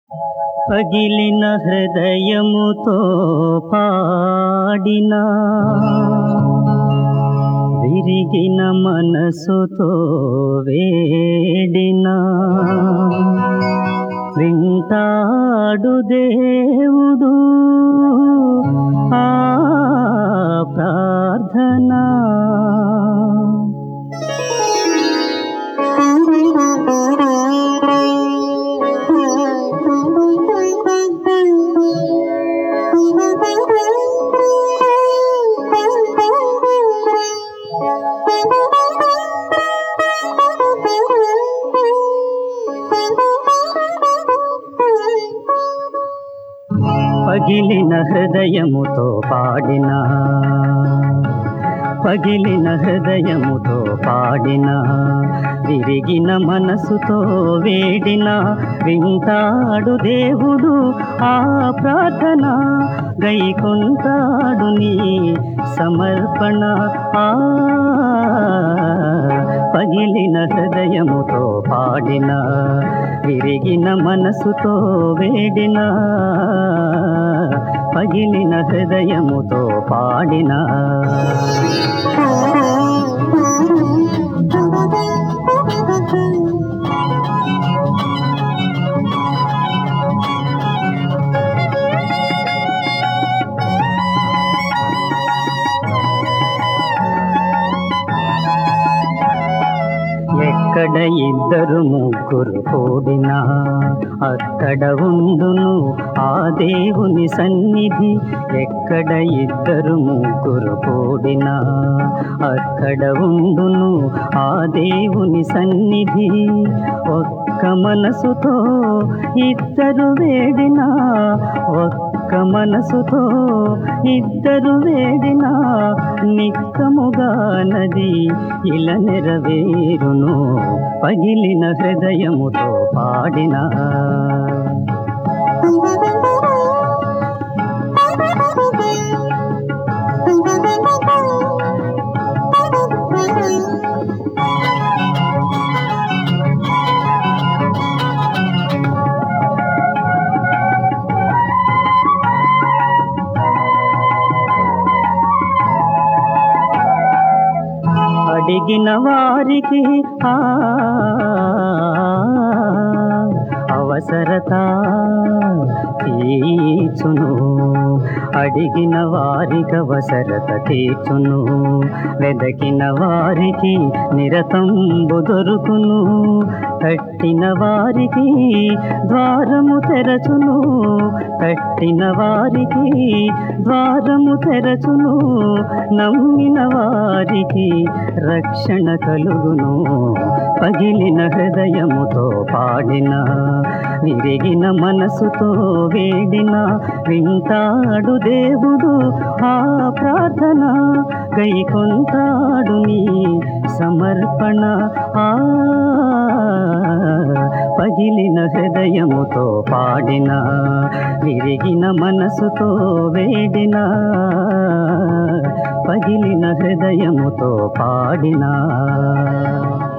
పగిలిన హృదయముతో పాడినా విరిగిన మనసుతో వేడినా వింటాడు దేవుడు ఆ ప్రార్థనా పగిలిన హృదయముతో పాడిన పగిలిన హృదయముతో పాడిన విరిగిన మనసుతో వేడిన వింటాడు దేవుడు ఆ ప్రార్థన గైకొంటాడు నీ సమర్పణ ఆ పగిలిన హృదయముతో పాడిన విరిగిన మనసుతో వేడిన పగిలిన హృదయముతో పాడిన ఎక్కడ ఇద్దరు ముగ్గురు కూడినా అక్కడ ఉండును ఆ దేవుని సన్నిధి ఎక్కడ ఇద్దరు ముగ్గురు కూడినా అక్కడ ఉండును ఆ దేవుని సన్నిధి ఒక్క మనసుతో ఇద్దరు వేడినా ఒక్క మనసుతో ఇద్దరు వేడినా నిక్కముగా నది ఇలా నెరవేరును పగిలిన హృదయముతో పాడిన అడిగిన వారికి ఆ అవసరత తీర్చును అడిగిన వారికి అవసరత తీర్చును వెదకిన వారికి నిరతంబు దొరుకును తట్టిన వారికి ద్వారము తెరచును తట్టిన వారికి ద్వారము తెరచును నమ్మిన వారికి రక్షణ కలుగును పగిలిన హృదయముతో పాడిన విరిగిన మనసుతో వేడిన వింటాడు దేవుడు ఆ ప్రార్థన గైకొంటాడు నీ సమర్పణ ఆ పగిలిన హృదయముతో పాడిన విరిగిన మనసుతో వేడిన పగిలిన హృదయముతో పాడినా